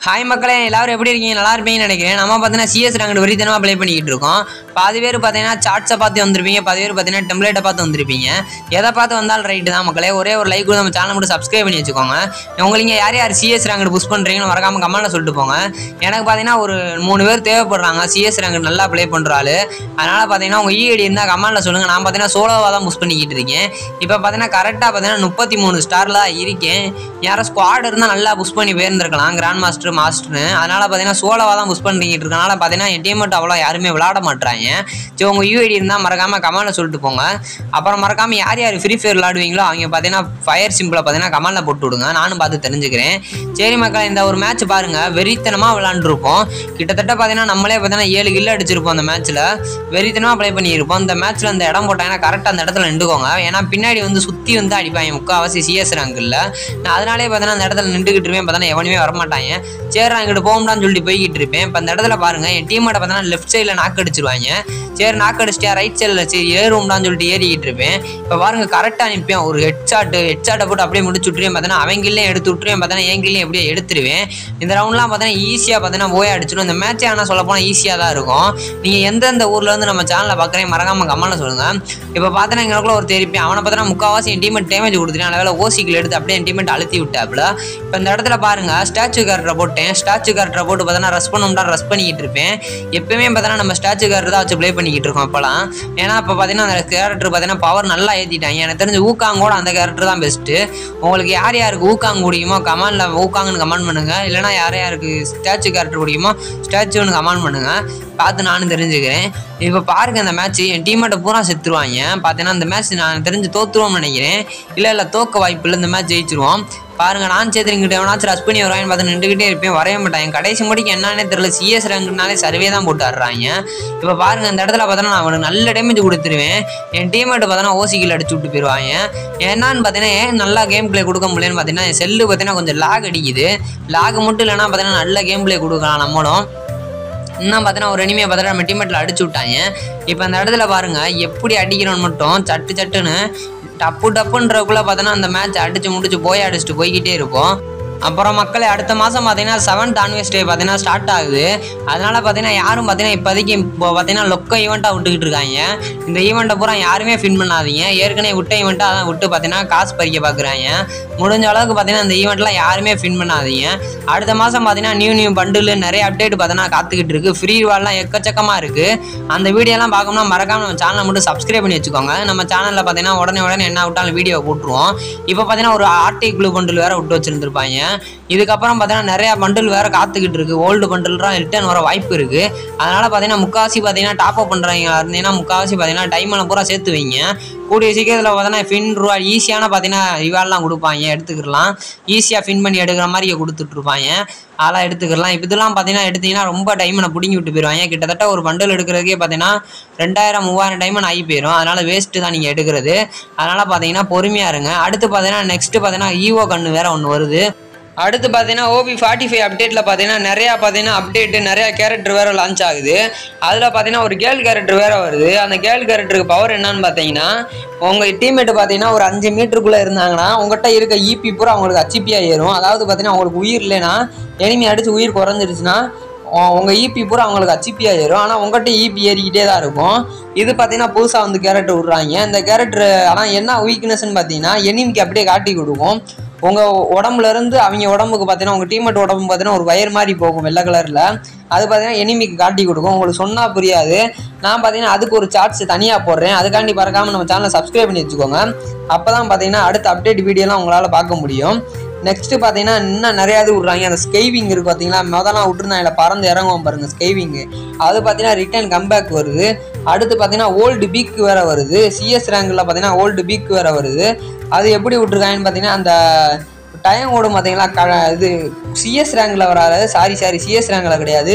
hi மக்களே எல்லாரும் எப்படி இருக்கீங்க நல்லா இருப்பீங்கன்னு நினைக்கிறேன் நம்ம பார்த்தீங்கன்னா சிஎஸ் ரேங்க் வெறித்தனமாக ப்ளே பண்ணிக்கிட்டு இருக்கோம் பாதி பேர் பார்த்தீங்கன்னா சார்ட்ஸை பார்த்து வந்திருப்பீங்க பாதி பேர் பார்த்தீங்கன்னா டெம்ப்ளேட்டை பார்த்து வந்திருப்பீங்க எதை பார்த்து வந்தாலும் ரைட்டு தான் மக்களே ஒரே ஒரு லைக் கூட நம்ம சேனல் மட்டும் சப்ஸ்கிரைப் பண்ணி வச்சுக்கோங்க உங்களுக்கு யார் யார் சிஎஸ் ரேங்க் புஷ் பண்ணுறீங்கன்னு மறக்காம கமெண்ட்டில் சொல்லிட்டு போங்க எனக்கு பார்த்தீங்கன்னா ஒரு மூணு பேர் தேவைப்படுறாங்க சிஎஸ் ரேங்க் நல்லா ப்ளே பண்ணுற ஆளு அதனால் பார்த்தீங்கன்னா உங்கள் இஐடி இருந்தால் கமெண்ட்டில் சொல்லுங்கள் நான் பார்த்தீங்கன்னா சோலோவாக தான் புஷ் பண்ணிக்கிட்டு இருக்கேன் இப்போ பார்த்தீங்கன்னா கரெக்டாக பார்த்தீங்கன்னா முப்பத்தி மூணு ஸ்டாரில் தான் இருக்கேன் யாரும் ஸ்குவாட் இருந்தால் நல்லா புஷ் பண்ணி போயிருந்திருக்கலாம் கிராண்ட் மாஸ்டர் மாஸ்டர்னு அதனால் பார்த்தீங்கன்னா சோலோவாக தான் புஷ் பண்ணிக்கிட்டு இருக்கனால பார்த்தீங்கன்னா என் டீம் மட்டும் அவ்வளோ யாருமே விளாட மாட்றாங்க சரி உங்கள் யூஐடி இருந்தால் மறக்காமல் கமெண்ட்டில் சொல்லிட்டு போங்க அப்புறம் மறக்காமல் யார் யார் ஃப்ரீ ஃபயர் விளாடுவீங்களோ அவங்க பார்த்தீங்கன்னா ஃபயர் சிம்பிளை பார்த்தீங்கன்னா கமெண்ட்டில் போட்டு விடுங்க நானும் பார்த்து தெரிஞ்சுக்கிறேன் சரி மக்கள் இந்த ஒரு மேட்ச் பாருங்கள் வெறித்தனமாக விளாண்டுருப்போம் கிட்டத்தட்ட பார்த்தீங்கன்னா நம்மளே பார்த்தீங்கன்னா ஏழு கில் அடிச்சிருப்போம் அந்த மேட்ச்சில் வெறித்தனமாக ப்ளே பண்ணியிருப்போம் இந்த மேட்ச்சில் அந்த இடம் போட்டாங்கன்னா கரெக்டாக அந்த இடத்துல நின்றுக்கோங்க ஏன்னா பின்னாடி வந்து சுற்றி வந்து அடிப்பாங்க முக்கால்வாசி சிஎஸ் ரேங்கில் நான் அதனாலே பார்த்தீங்கன்னா அந்த இடத்துல நின்றுக்கிட்டு இருப்பேன் பார்த்தீங்கன்னா எவனுமே வரமாட்டாங்க சரி நான் இங்கிட்டு போகும்டான்னு சொல்லிட்டு போய்கிட்டு இருப்பேன் இப்போ அந்த இடத்துல பாருங்க என் டீமோட பார்த்தீங்கன்னா லெஃப்ட் சைடில் நாக்கு அடிச்சிருவாங்க சரி நாக்கு அடிச்சிட்டா ரைட் சைடில் சரி ஏறும்டான்னு சொல்லிட்டு ஏறிக்கிட்டு இருப்பேன் இப்போ பாருங்க கரெக்டாக அனுப்பேன் ஒரு ஹெட் ஷாட்டு ஹெட் ஷாட்டை போட்டு அப்படியே முடிச்சு விட்டுருவேன் பார்த்தீங்கன்னா அவங்கிலையும் எடுத்து விட்டுருவேன் பார்த்தீங்கன்னா என் கில்லையும் எப்படியே எடுத்துருவேன் இந்த ரவுண்ட்லாம் பார்த்தீங்கன்னா ஈஸியாக பார்த்தீங்கன்னா போய் அடிச்சிடும் இந்த மேட்ச் ஆனால் சொல்ல போனால் ஈஸியாக தான் இருக்கும் நீங்கள் எந்தெந்த ஊரில் இருந்து நம்ம சேனலில் பார்க்குறேன் மறக்காம கமெண்ட்ல சொல்லுங்கள் இப்போ பார்த்தீங்கன்னா எங்களுக்குள்ள ஒரு தெரிப்பேன் அவனை பார்த்தீங்கன்னா முக்கால்வாசி என் டீமெட் டேமேஜ் கொடுத்துட்டேன் அதனால ஓசிக்கில் எடுத்து அப்படியே என் டீமெட் அழுத்தி விட்டாப்புல இப்போ இந்த இடத்துல பாருங்க ஸ்டாச்சு கேரக்டரை போட்டேன் ஸ்டாச்சு கேரக்டரை போட்டு பார்த்தீங்கன்னா ரஸ் பண்ணும்டா ரஸ் பண்ணிக்கிட்டு இருப்பேன் எப்பயுமே பார்த்தீங்கன்னா நம்ம ஸ்டாச்சு கேரக்டர் தான் வச்சு ப்ளே பண்ணிக்கிட்டு இருக்கோம் அப்போலாம் ஏன்னா இப்போ பார்த்தீங்கன்னா அந்த கேரக்டர் பார்த்தீங்கன்னா பவர் நல்லா ஏற்றிட்டாங்க எனக்கு தெரிஞ்சு ஊக்காங்கோட அந்த கேரக்டர் தான் பெஸ்ட்டு உங்களுக்கு யார் யாருக்கு ஊக்காங் பிடிக்குமோ கமெண்டில் ஊக்காங்கன்னு கமெண்ட் பண்ணுங்கள் இல்லைனா யார் யாருக்கு ஸ்டாச்சு கேரக்டர் பிடிக்குமோ ஸ்டாச்சுன்னு கமெண்ட் பண்ணுங்கள் பார்த்து நானும் தெரிஞ்சுக்கிறேன் இப்போ பாருங்க அந்த மேட்ச் என் டீமேட்டை பூரா செத்துருவாங்க பார்த்தீங்கன்னா இந்த மேட்ச் நான் தெரிஞ்சு தோத்துருவோம்னு நினைக்கிறேன் இல்லை இல்லை தோக்க வாய்ப்பு இல்லை இந்த மேட்ச் ஜெயிச்சிருவோம் பாருங்க நான் சேர்த்துக்கிட்ட எவனாச்சும் ரஷ் பண்ணி வருவான்னு பார்த்து நின்றுக்கிட்டே இருப்பேன் வரைய மாட்டாங்க கடைசி முடிக்கு என்னன்னே தெரியல சிஎஸ் ரேங்க்னாலே சர்வே தான் போட்டு ஆடுறாங்க இப்போ பாருங்க இந்த இடத்துல பார்த்தோன்னா நான் அவனுக்கு நல்ல டேமேஜ் கொடுத்துருவேன் என் டீமேட் பார்த்தோன்னா ஓசிக்கில் அடிச்சு விட்டு போயிடுவாங்க என்னன்னு பார்த்தீங்கன்னா ஏன் நல்லா கேம் ப்ளே கொடுக்க முடியலன்னு பார்த்தீங்கன்னா என் செல்லு பார்த்தீங்கன்னா கொஞ்சம் லாக் அடிக்குது லாக் மட்டும் இல்லைன்னா பார்த்தீங்கன்னா நல்ல கேம் ப்ளே கொடுக்கலாம் நம்மளும் இன்னும் பார்த்தீங்கன்னா ஒரு இனிமையை பார்த்தா நம்ம டீமெட்டில் அடிச்சு விட்டாங்க இப்போ அந்த இடத்துல பாருங்க எப்படி அடிக்கிறோன்னு மட்டும் சட்டு சட்டுன்னு டப்பு டப்புன்றக்குள்ளே பார்த்தோன்னா அந்த மேட்ச் அடிச்சு முடிச்சு போய் அடிச்சுட்டு போய்கிட்டே இருப்போம் அப்புறம் மக்களே அடுத்த மாதம் பார்த்தீங்கன்னா செவன்த் ஆன்வர்ஸ் டே பார்த்தீங்கன்னா ஸ்டார்ட் ஆகுது அதனால் பார்த்தீங்கன்னா யாரும் பார்த்தீங்கன்னா இப்போதைக்கு இப்போ பார்த்தீங்கன்னா லொக்க ஈவெண்ட்டாக விட்டுக்கிட்டு இருக்காங்க இந்த ஈவெண்ட்டை பூரா யாருமே ஃபின் பண்ணாதீங்க ஏற்கனவே விட்ட ஈவெண்ட்டாக அதான் விட்டு பார்த்தீங்கன்னா காசு பறிக்க பார்க்குறாங்க முடிஞ்ச அளவுக்கு பார்த்தீங்கன்னா இந்த ஈவெண்ட்லாம் யாருமே ஃபின் பண்ணாதீங்க அடுத்த மாதம் பார்த்தீங்கன்னா நியூ நியூ பண்டில் நிறைய அப்டேட் பார்த்தீங்கன்னா காத்துக்கிட்டு இருக்கு ஃப்ரீ வால்லாம் எக்கச்சக்கமாக இருக்குது அந்த வீடியோலாம் பார்க்கணும்னா மறக்காம நம்ம சேனலை மட்டும் சப்ஸ்கிரைப் பண்ணி வச்சுக்கோங்க நம்ம சேனலில் பார்த்தீங்கன்னா உடனே உடனே என்ன விட்டாலும் வீடியோ போட்டுருவோம் இப்போ பார்த்தீங்கன்னா ஒரு ஆர்டி க்ளூ பண்டில் வேற விட்டு வச்சிருந்துருப்பாங்க இதுக்கப்புறம் பார்த்தீங்கன்னா நிறைய பண்டில் வேற காத்துக்கிட்டு இருக்கு ஓல்டு பண்டில்லாம் ரிட்டர்ன் வர வாய்ப்பு இருக்கு அதனால பார்த்தீங்கன்னா முக்காவாசி பார்த்தீங்கன்னா டாப் அப் பண்ணுறவங்க இருந்தீங்கன்னா முக்காவாசி பார்த்தீங்கன்னா டைம் எல்லாம் பூரா சேர்த்து வைங்க கூடிய சீக்கிரத்தில் பார்த்தீங்கன்னா ஃபின் ரூபா ஈஸியான பார்த்தீங்கன்னா ரிவார்ட்லாம் கொடுப்பாங்க எடுத்துக்கலாம் ஈஸியாக ஃபின் பண்ணி எடுக்கிற மாதிரி கொடுத்துட்ருப்பாங்க அதெல்லாம் எடுத்துக்கலாம் இப்போ இதெல்லாம் பார்த்தீங்கன்னா எடுத்தீங்கன்னா ரொம்ப டைமனை பிடிங்கி விட்டு போயிடுவாங்க கிட்டத்தட்ட ஒரு பண்டில் எடுக்கிறதுக்கே பார்த்தீங்கன்னா ரெண்டாயிரம் மூவாயிரம் டைமன் ஆகி போயிடும் அதனால் வேஸ்ட்டு தான் நீங்கள் எடுக்கிறது அதனால் பார்த்தீங்கன்னா பொறுமையாக இருங்க அடுத்து பார்த்தீங்கன்னா நெக்ஸ்ட்டு பார்த்தீங்கன்னா ஈவோ கண்ணு வேற ஒன்று வருது அடுத்து பார்த்தீங்கன்னா ஓபி ஃபார்ட்டி ஃபைவ் அப்டேட்டில் பார்த்தீங்கன்னா நிறையா பார்த்தீங்கன்னா அப்டேட்டு நிறையா கேரக்டர் வேறு லான்ச் ஆகுது அதில் பார்த்தீங்கன்னா ஒரு கேர்ள் கேரக்டர் வேறு வருது அந்த கேர்ள் கேரக்டருக்கு பவர் என்னன்னு பார்த்தீங்கன்னா உங்கள் டீம்மேட்டு பார்த்தீங்கன்னா ஒரு அஞ்சு மீட்டருக்குள்ளே இருந்தாங்கன்னா உங்கள்கிட்ட இருக்க இபி பூரா அவங்களுக்கு அச்சிப்பியாக ஏறும் அதாவது பார்த்தீங்கன்னா அவங்களுக்கு உயிர் இல்லைன்னா எனிமி அடித்து உயிர் குறைஞ்சிருச்சுன்னா உங்கள் இபி பூரா அவங்களுக்கு அச்சிப்பியாக ஏறும் ஆனால் உங்கள்கிட்ட இபி ஏறிக்கிட்டே தான் இருக்கும் இது பார்த்தீங்கன்னா புதுசாக வந்து கேரக்டர் விட்றாங்க இந்த கேரக்டர் ஆனால் என்ன வீக்னஸ்ன்னு பார்த்தீங்கன்னா எனிமிக்கு அப்படியே காட்டி கொடுக்கும் உங்கள் உடம்புல இருந்து அவங்க உடம்புக்கு பார்த்தீங்கன்னா உங்கள் டீமெட் உடம்பு பார்த்தீங்கன்னா ஒரு வயர் மாதிரி போகும் வெள்ளை கலரில் அது பார்த்தீங்கன்னா எனிமிக்கு காட்டி கொடுக்கும் உங்களுக்கு சொன்னால் புரியாது நான் பார்த்தீங்கன்னா அதுக்கு ஒரு சார்ட்ஸ் தனியாக போடுறேன் அதுக்காண்டி பறக்காமல் நம்ம சேனலை சப்ஸ்கிரைப் பண்ணி வச்சுக்கோங்க அப்போ தான் பார்த்தீங்கன்னா அடுத்த அப்டேட் வீடியோலாம் உங்களால் பார்க்க முடியும் நெக்ஸ்ட்டு பார்த்தீங்கன்னா இன்னும் நிறையா இது விட்றாங்க அந்த ஸ்கைவிங் இருக்குது பார்த்தீங்களா முதலாம் விட்டுருந்தாங்க பறந்து இறங்குவோம் பாருங்கள் ஸ்கைவிங்கு அது பார்த்தீங்கன்னா ரிட்டர்ன் கம்பேக் வருது அடுத்து பார்த்தீங்கன்னா ஓல்டு பீக் வேறு வருது சிஎஸ் ரேங்கில் பார்த்தீங்கன்னா ஓல்டு பீக் வேறு வருது அது எப்படி விட்ருக்காங்கன்னு பார்த்தீங்கன்னா அந்த டைம் ஓடும் பார்த்தீங்களா க இது சிஎஸ் ரேங்கில் வராது சாரி சாரி சிஎஸ் ரேங்கில் கிடையாது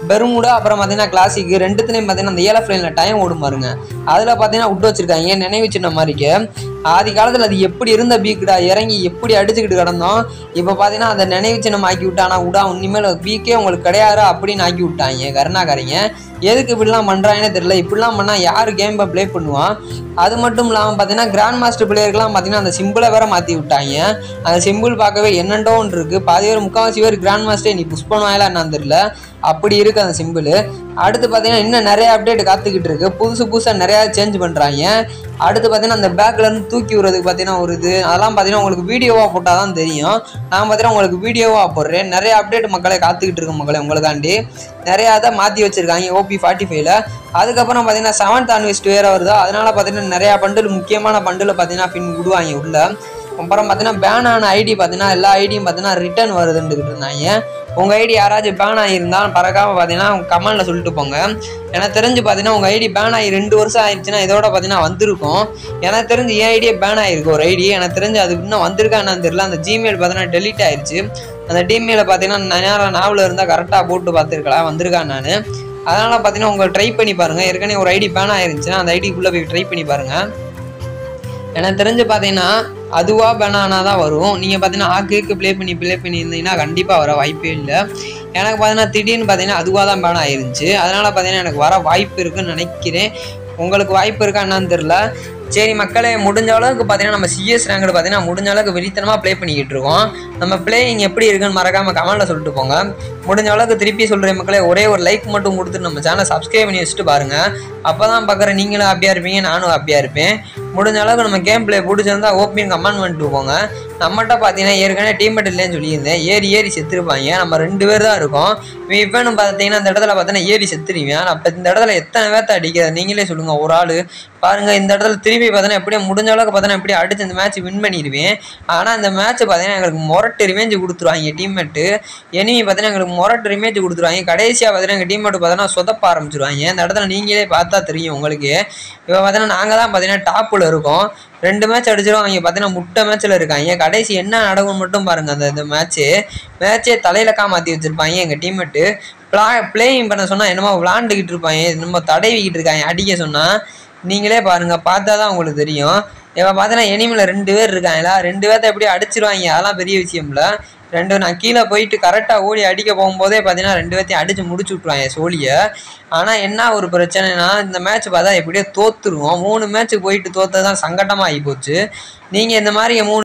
பெருமுடா அப்புறம் பார்த்தீங்கன்னா கிளாசிக் ரெண்டுத்துலேயும் பார்த்தீங்கன்னா அந்த ஏழை ஃப்ளைனில் டைம் ஓடும் பாருங்க அதில் பார்த்தீங்கன்னா விட்டு வச்சிருக்காங்க நினைவு சின்ன மாதிரிக்கு ஆதி காலத்தில் அது எப்படி இருந்த பீக்குடா இறங்கி எப்படி அடிச்சுக்கிட்டு கிடந்தோம் இப்போ பார்த்தீங்கன்னா அதை நினைவு சின்னம் ஆக்கி விட்டானா விடா இனிமேல் பீக்கே உங்களுக்கு கிடையாது அப்படின்னு ஆக்கி விட்டாங்க கருணாக்காரங்க எதுக்கு இப்படிலாம் பண்ணுறாங்கன்னே தெரியல இப்படிலாம் பண்ணால் யார் கேம் ப்ளே பண்ணுவான் அது மட்டும் இல்லாமல் பார்த்தீங்கன்னா கிராண்ட் மாஸ்டர் பிளேயருக்குலாம் பார்த்தீங்கன்னா அந்த சிம்பிளை வேற மாற்றி விட்டாங்க அந்த சிம்பிள் பார்க்கவே என்னென்னோ ஒன்று இருக்குது பாதி பேர் முக்கால்வாசி பேர் கிராண்ட் மாஸ்டர் நீ புஷ் பண்ணுவாங்களா என்னன்னு தெரியல அப்படி இருக்குது அந்த சிம்பிள் அடுத்து பார்த்தீங்கன்னா இன்னும் நிறைய அப்டேட் காத்துக்கிட்டு இருக்கு புதுசு புதுசாக நிறையா சேஞ்ச் பண்ணுறாங்க அடுத்து பார்த்தீங்கன்னா அந்த பேக்ல இருந்து தூக்கி விடுறதுக்கு பார்த்தீங்கன்னா ஒரு இது அதெல்லாம் பார்த்தீங்கன்னா உங்களுக்கு வீடியோவாக போட்டால் தான் தெரியும் நான் பார்த்தீங்கன்னா உங்களுக்கு வீடியோவாக போடுறேன் நிறைய அப்டேட் மக்களை காத்துக்கிட்டு இருக்கு மக்களே உங்களுக்காண்டி நிறையா அதை மாற்றி வச்சிருக்காங்க ஓபி ஃபார்ட்டி ஃபைவ்ல அதுக்கப்புறம் பார்த்தீங்கன்னா செவன்த் ஆன்வெஸ்ட் வேறு வருதா அதனால பார்த்தீங்கன்னா நிறையா பண்டில் முக்கியமான பண்டில் பார்த்தீங்கன்னா பின் விடுவாங்க உள்ள அப்புறம் பார்த்தீங்கன்னா பேன் ஆன ஐடி பார்த்தீங்கன்னா எல்லா ஐடியும் பார்த்தீங்கன்னா ரிட்டர்ன் வருதுன்னுக்கிட்டு இருந்தாங்க உங்கள் ஐடி யாராச்சும் பேன் ஆகியிருந்தாலும் பறக்காமல் பார்த்தீங்கன்னா கமெண்டில் சொல்லிட்டு போங்க எனக்கு தெரிஞ்சு பார்த்தீங்கன்னா உங்கள் ஐடி பேன் ஆகி ரெண்டு வருஷம் ஆயிடுச்சுன்னா இதோட பார்த்தீங்கன்னா வந்திருக்கும் எனக்கு தெரிஞ்சு என் ஐடியே பேன் ஆகிருக்கு ஒரு ஐடி எனக்கு தெரிஞ்சு அது இன்னும் வந்திருக்கா என்னன்னு தெரியல அந்த ஜிமெயில் பார்த்தீங்கன்னா டெலீட் ஆயிடுச்சு அந்த டிமெயிலை பார்த்தீங்கன்னா நேரம் நாவல் இருந்தால் கரெக்டாக போட்டு பார்த்துருக்கலாம் வந்திருக்கான் நான் அதனால் பார்த்தீங்கன்னா உங்களை ட்ரை பண்ணி பாருங்கள் ஏற்கனவே ஒரு ஐடி பேன் ஆயிருந்துச்சுன்னா அந்த ஐடிக்குள்ளே போய் ட்ரை பண்ணி பாருங்கள் எனக்கு தெரிஞ்சு பார்த்தீங்கன்னா அதுவாக பேனானா தான் வரும் நீங்கள் பார்த்தீங்கன்னா ஆக்குக்கு ப்ளே பண்ணி ப்ளே பண்ணியிருந்தீங்கன்னா கண்டிப்பாக வர வாய்ப்பே இல்லை எனக்கு பார்த்தீங்கன்னா திடீர்னு பார்த்தீங்கன்னா அதுவாக தான் பேன் ஆயிருந்துச்சு அதனால் பார்த்தீங்கன்னா எனக்கு வர வாய்ப்பு இருக்குன்னு நினைக்கிறேன் உங்களுக்கு வாய்ப்பு இருக்கா என்னன்னு தெரில சரி மக்களே முடிஞ்ச அளவுக்கு பார்த்தீங்கன்னா நம்ம சிஎஸ் ரேங்கடு பார்த்தீங்கன்னா முடிஞ்ச அளவுக்கு வெறித்தனமாக ப்ளே பண்ணிக்கிட்டு இருக்கோம் நம்ம பிளேயிங் எப்படி இருக்குன்னு மறக்காமல் கமெண்ட்டில் சொல்லிட்டு போங்க முடிஞ்ச அளவுக்கு திருப்பி சொல்கிறேன் மக்களே ஒரே ஒரு லைக் மட்டும் கொடுத்துட்டு நம்ம சேனலை சப்ஸ்கிரைப் பண்ணி வச்சுட்டு பாருங்கள் அப்போ தான் பார்க்குற நீங்களும் ஹாப்பியாக இருப்பீங்க நானும் ஹாப்பியாக இருப்பேன் முடிஞ்ச அளவுக்கு நம்ம கேம் பிளே பிடிச்சிருந்தா ஓப்பன் கமெண்ட் பண்ணிட்டு போங்க நம்மகிட்ட பார்த்தீங்கன்னா ஏற்கனவே டீம்மேட் இல்லைன்னு சொல்லியிருந்தேன் ஏறி ஏறி செத்துருப்பாங்க நம்ம ரெண்டு பேர் தான் இருக்கோம் இவனு பார்த்தீங்கன்னா இந்த இடத்துல பார்த்தீங்கன்னா ஏறி செத்துருவேன் அப்போ இந்த இடத்துல எத்தனை பேர்த்த அடிக்கிறது நீங்களே சொல்லுங்கள் ஒரு ஆள் பாருங்கள் இந்த இடத்துல திருப்பி பார்த்தீங்கன்னா எப்படியே முடிஞ்ச அளவுக்கு பார்த்தீங்கன்னா எப்படி அடிச்சு இந்த மேட்ச் வின் பண்ணிடுவேன் ஆனால் இந்த மேட்ச் பார்த்தீங்கன்னா எங்களுக்கு முரட்டு ரிமேஜ் கொடுத்துருவாங்க டீம்மேட்டு எனிமி பார்த்தீங்கன்னா எங்களுக்கு முரட்டு ரிமேஜ் கொடுத்துருவாங்க கடைசியாக பார்த்தீங்கன்னா எங்கள் டீம்மேட் பார்த்தீங்கன்னா சொதப்ப ஆரம்பிச்சிருவாங்க இந்த இடத்துல நீங்களே பார்த்தா தெரியும் உங்களுக்கு இப்போ பார்த்தீங்கன்னா நாங்கள் தான் பார்த்தீங்கன்னா டாப்பில் இருக்கோம் ரெண்டு மேட்ச் அடிச்சிடும் அவங்க பார்த்தீங்கன்னா முட்டை மேட்ச்சில் இருக்காங்க கடைசி என்ன நடக்கும் மட்டும் பாருங்கள் அந்த இந்த மேட்ச்சு மேட்ச்சே தலையிலக்கா மாற்றி வச்சுருப்பாங்க எங்கள் டீம்மேட்டு ப்ளா பிளேயிங் பண்ண சொன்னால் என்னமோ விளாண்டுக்கிட்டு இருப்பாங்க என்னமோ தடவிக்கிட்டு இருக்காங்க அடிக்க சொன்னால் நீங்களே பாருங்கள் பார்த்தா தான் உங்களுக்கு தெரியும் இப்போ பார்த்தீங்கன்னா எனிமில் ரெண்டு பேர் இருக்காங்களா ரெண்டு பேர்த்த எப்படி அடிச்சிருவாங்க அதெல்லாம் பெரிய விஷயம் இல்லை ரெண்டு நான் கீழே போயிட்டு கரெக்டாக ஓடி அடிக்க போகும்போதே பார்த்தீங்கன்னா ரெண்டு பேர்த்தையும் அடித்து முடிச்சு விட்ருவாங்க சோழியை ஆனால் என்ன ஒரு பிரச்சனைனா இந்த மேட்ச் பார்த்தா எப்படியோ தோத்துருவோம் மூணு மேட்ச்சுக்கு போயிட்டு தோத்தது தான் சங்கட்டமாக ஆகி போச்சு நீங்கள் இந்த மாதிரி மூணு